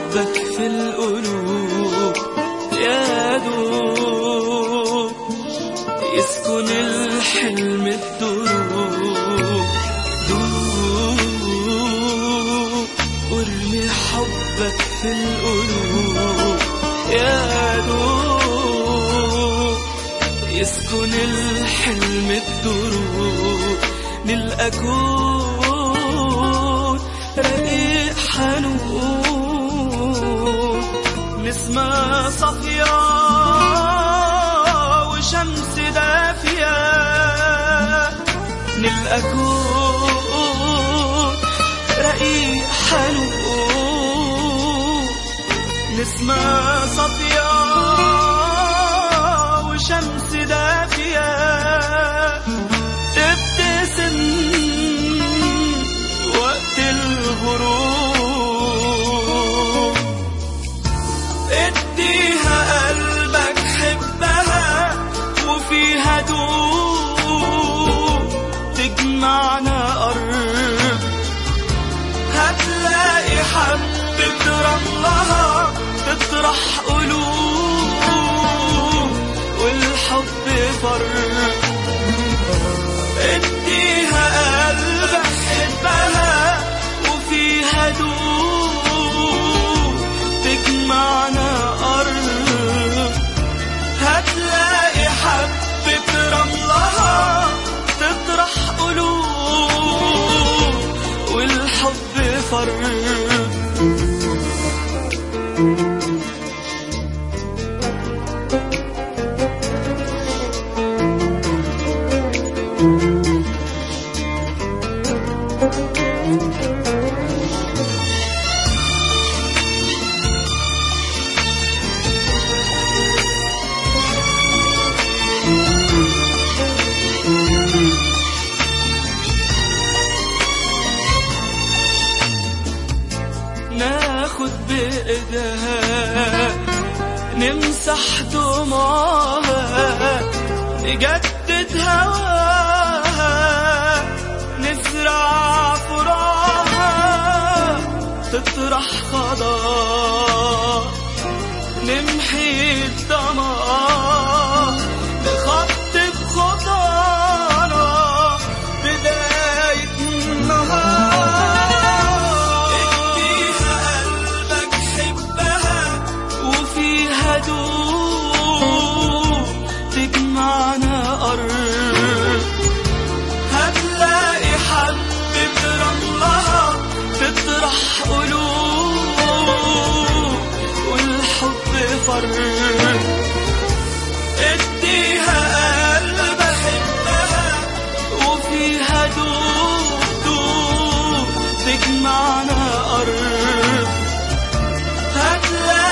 حبك في القلوب يا دوب يسكن الحلم الدروب دوب وارمي حبك في القلوب يا دوب يسكن الحلم الدروب نلقى كون رقيق حنون نسمة صافية وشمس دافية نلقى كون رقيق حنون نسمة صافية وشمس دافية تبتسم وقت الغروب اديها قلبك حبها وفيها دوب تجمعنا قرب هتلاقي حبة رملها تطرح قلوب والحب فرق اديها قلبك حبها وفيها دوب تجمعنا قرب هتلاقي حبة رملها تطرح قلوب والحب فرق ناخد بإيدها نمسح دموعها نجدد هواها نزرع فراها تطرح خضار نمحي الدمار نخطب خطانا بداية النهار اديها قلبك حبها وفيها دوب تجمعنا قرب هتلاقي حبة رملها تطرح قلوب والحب فرق اديها قلب حبها وفيها دوب دوب تجمعنا قرب هتلاقي